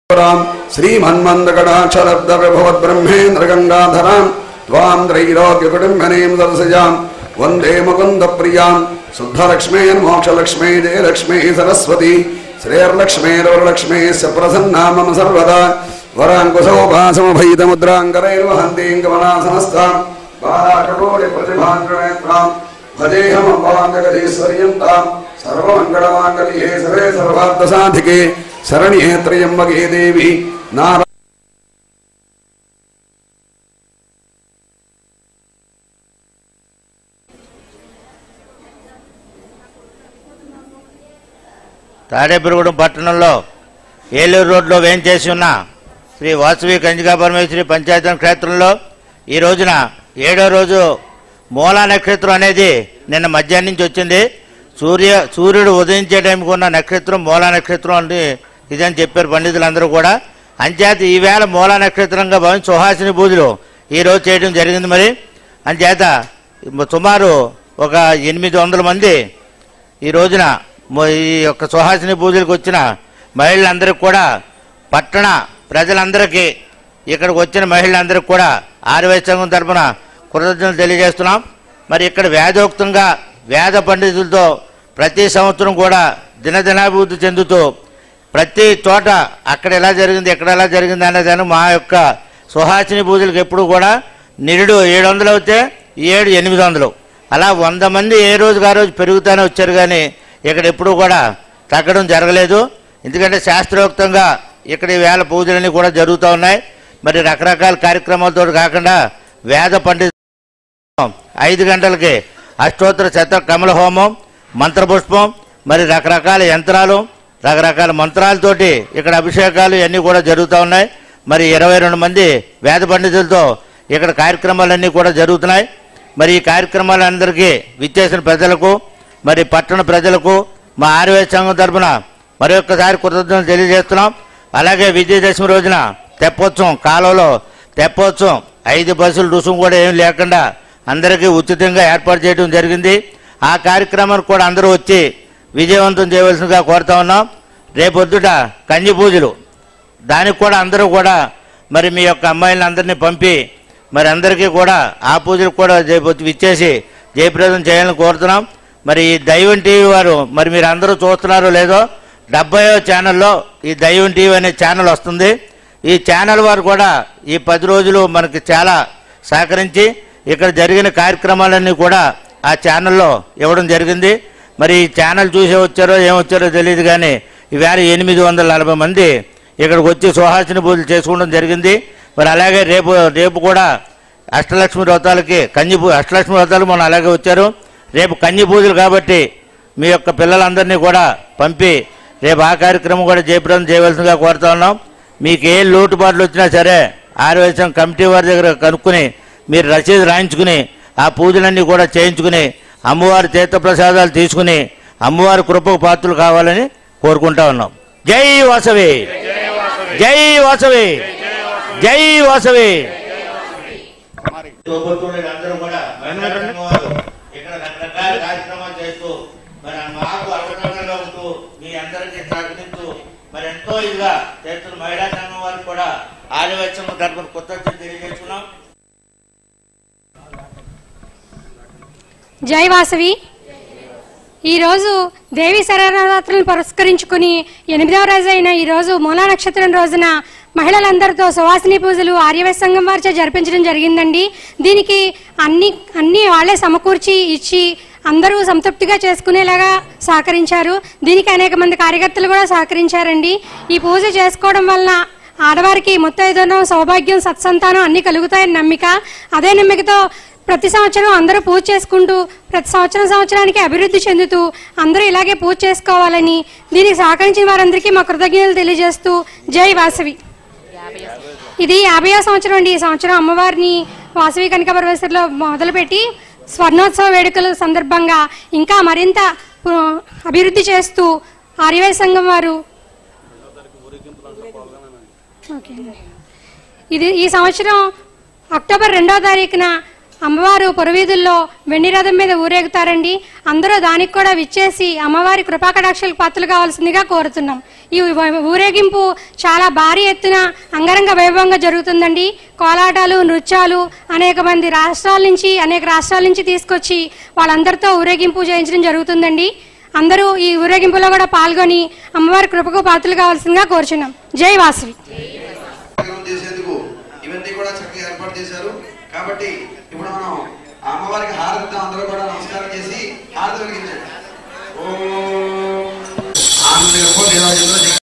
రాం శ్రీమన్మందకటాక్షరబ్దవిభవద్బ్రహ్మేంద్రగంగాధరాం త్వాం త్రైలోక్యకుటుంబనీం దర్శయాం వందే ముకుంద ప్రియాం శుద్ధలక్ష్మేర్ మోక్షలక్ష్మీ జయలక్ష్మీ సరస్వతి శ్రేయర్లక్ష్మేరవరలక్ష్మీస్య ప్రసన్నా మమ సర్వదా వరాంకుశోపాసమభైతముద్రాంకరైర్వహంతీం గమనాసనస్తాం బాలాకటోడి ప్రతిభాంగనేత్రాం భజేహమపాంగగధీశ్వర్యంతాం సర్వమంగళమాంగళ్యే సర్వే సర్వార్థసాధికే శరణ్యే త్రయంబకే దేవి నార తాడేపురగూడెం పట్టణంలో ఏలూరు రోడ్లో వేంచేసి ఉన్న శ్రీ వాసవి కంజికా పరమేశ్వరి పంచాయతీ క్షేత్రంలో ఈ రోజున ఏడో రోజు మూలా నక్షత్రం అనేది నిన్న మధ్యాహ్నం నుంచి వచ్చింది సూర్య సూర్యుడు ఉదయించే టైంకి ఉన్న నక్షత్రం మూలా నక్షత్రం అని ఇదని చెప్పారు పండితులందరూ కూడా అంచేత ఈవేళ మూలా నక్షత్రంగా భావించి సుహాసిని పూజలు ఈ రోజు చేయడం జరిగింది మరి అంచేత సుమారు ఒక ఎనిమిది వందల మంది ఈ రోజున మొ- ఈ యొక్క సుహాసిని పూజలకు వచ్చిన మహిళలందరికీ కూడా పట్టణ ప్రజలందరికీ ఇక్కడికి వచ్చిన మహిళలందరికీ కూడా ఆర్యవై సంఘం తరపున కృతజ్ఞతలు తెలియజేస్తున్నాం మరి ఇక్కడ వేదోక్తంగా వేద పండితులతో ప్రతి సంవత్సరం కూడా దినదినాభివృద్ధి చెందుతూ ప్రతి చోట అక్కడ ఎలా జరిగింది ఎక్కడ ఎలా జరిగింది అనేదాన్ని మా యొక్క సుహాసిని పూజలకు ఎప్పుడు కూడా నిరుడు ఏడు వందలు అవుతే ఈ ఏడు ఎనిమిది వందలు అలా వంద మంది ఏ రోజుకి ఆ రోజు పెరుగుతూనే వచ్చారు కానీ ఇక్కడ ఎప్పుడూ కూడా తగ్గడం జరగలేదు ఎందుకంటే శాస్త్రోక్తంగా ఇక్కడ ఈ వేళ పూజలన్నీ కూడా జరుగుతూ ఉన్నాయి మరి రకరకాల కార్యక్రమాలతో కాకుండా వేద పండిత ఐదు గంటలకి అష్టోత్తర శత కమల హోమం మంత్రపుష్పం మరి రకరకాల యంత్రాలు రకరకాల మంత్రాలతోటి ఇక్కడ అభిషేకాలు ఇవన్నీ కూడా జరుగుతూ ఉన్నాయి మరి ఇరవై రెండు మంది వేద పండితులతో ఇక్కడ కార్యక్రమాలన్నీ కూడా జరుగుతున్నాయి మరి ఈ కార్యక్రమాలందరికీ విచ్చేసిన ప్రజలకు మరి పట్టణ ప్రజలకు మా ఆర్వై సంఘం తరపున మరి ఒక్కసారి కృతజ్ఞతలు తెలియజేస్తున్నాం అలాగే విజయదశమి రోజున తెప్పోత్సవం కాలంలో తెప్పోత్సవం ఐదు బస్సులు రుసుము కూడా ఏం లేకుండా అందరికీ ఉచితంగా ఏర్పాటు చేయడం జరిగింది ఆ కార్యక్రమానికి కూడా అందరూ వచ్చి విజయవంతం చేయవలసిందిగా కోరుతా ఉన్నాం రేపొద్దుట కంచి పూజలు దానికి కూడా అందరూ కూడా మరి మీ యొక్క అమ్మాయిలను అందరినీ పంపి మరి అందరికీ కూడా ఆ పూజలకు కూడా జయ- ఇచ్చేసి జయప్రదం చేయాలని కోరుతున్నాం మరి ఈ దైవం టీవీ వారు మరి మీరు అందరూ చూస్తున్నారో లేదో డెబ్బయో ఛానల్లో ఈ దైవం టీవీ అనే ఛానల్ వస్తుంది ఈ ఛానల్ వారు కూడా ఈ పది రోజులు మనకి చాలా సహకరించి ఇక్కడ జరిగిన కార్యక్రమాలన్నీ కూడా ఆ ఛానల్లో ఇవ్వడం జరిగింది మరి ఈ ఛానల్ చూసే వచ్చారో ఏమొచ్చారో తెలియదు కానీ ఈవేళ ఎనిమిది వందల నలభై మంది ఇక్కడికి వచ్చి సుహాసిని పూజలు చేసుకోవడం జరిగింది మరి అలాగే రేపు రేపు కూడా అష్టలక్ష్మి వ్రతాలకి కన్య పూ అష్టలక్ష్మి వ్రతాలు మనం అలాగే వచ్చారు రేపు కన్య పూజలు కాబట్టి మీ యొక్క పిల్లలందరినీ కూడా పంపి రేపు ఆ కార్యక్రమం కూడా జయప్రదం చేయవలసిందిగా కోరుతా ఉన్నాం మీకు ఏ లోటుపాట్లు వచ్చినా సరే ఆర్యవైశ్యం కమిటీ వారి దగ్గర కనుక్కుని మీరు రసీదు రాయించుకుని ఆ పూజలన్నీ కూడా చేయించుకుని అమ్మవారి తీర్థప్రసాదాలు తీసుకుని అమ్మవారి కృపకు పాత్రలు కావాలని కోరుకుంటా ఉన్నాం జై వాసవి జై వాసవి జై వాసవి అందరూ కూడా ఇక్కడ రకరకాల కార్యక్రమాలు చేస్తూ మరి మాకు అవసరంగా ఉంటూ మీ అందరికీ సహకరిస్తూ మరి ఎంతో ఇదిగా చేస్తున్న మహిళా సంఘం వారికి కూడా ఆదివత్సం తరపున కృతజ్ఞత తెలియజేస్తున్నాం జై వాసవి ఈరోజు దేవి శరణరాత్రులను పురస్కరించుకుని ఎనిమిదవ రోజు అయిన ఈరోజు మూలా నక్షత్రం రోజున మహిళలందరితో సువాసిని పూజలు ఆర్యవైశ్య సంఘం వారిచే జరిపించడం జరిగిందండి దీనికి అన్ని అన్ని వాళ్ళే సమకూర్చి ఇచ్చి అందరూ సంతృప్తిగా చేసుకునేలాగా సహకరించారు దీనికి అనేక మంది కార్యకర్తలు కూడా సహకరించారండి ఈ పూజ చేసుకోవడం వలన ఆడవారికి ముత్తైదనం సౌభాగ్యం సత్సంతానం అన్ని కలుగుతాయని నమ్మిక అదే నమ్మికతో ప్రతి సంవత్సరం అందరూ పూజ చేసుకుంటూ ప్రతి సంవత్సరం సంవత్సరానికి అభివృద్ధి చెందుతూ అందరూ ఇలాగే పూజ చేసుకోవాలని దీనికి సహకరించిన వారందరికీ మా కృతజ్ఞతలు తెలియజేస్తూ జై వాసవి ఇది యాభైవ సంవత్సరం అండి ఈ సంవత్సరం అమ్మవారిని వాసవి కనక పరమేశ్వరిలో మొదలుపెట్టి స్వర్ణోత్సవ వేడుకల సందర్భంగా ఇంకా మరింత పు- అభివృద్ధి చేస్తూ ఆర్యవై సంఘం వారు ఓకే అండి. ఇది ఈ సంవత్సరం అక్టోబర్ రెండవ తారీఖున అమ్మవారు పొరవీధుల్లో వెండి రథం మీద ఊరేగుతారండి అందరూ దానికి కూడా విచ్చేసి అమ్మవారి కృపాకటాక్షలకు పాత్రలు కావాల్సిందిగా కోరుతున్నాం ఈ వ- ఊరేగింపు చాలా భారీ ఎత్తున అంగరంగ వైభవంగా జరుగుతుందండి కోలాటాలు నృత్యాలు అనేక మంది రాష్ట్రాల నుంచి అనేక రాష్ట్రాల నుంచి తీసుకొచ్చి వాళ్ళందరితో ఊరేగింపు చేయించడం జరుగుతుందండి అందరూ ఈ ఊరేగింపులో కూడా పాల్గొని అమ్మవారి కృపకు పాత్రలు కావాల్సిందిగా కోరుచున్నాం జై వాసవి కార్యక్రమం చేసేందుకు ఇవన్నీ కూడా చక్కగా ఏర్పాటు చేశారు కాబట్టి ఇప్పుడు మనం ఆ అమ్మవారికి హారతి అందరూ కూడా నమస్కారం చేసి హారతి వెలిగించండి ఓం ఆనంద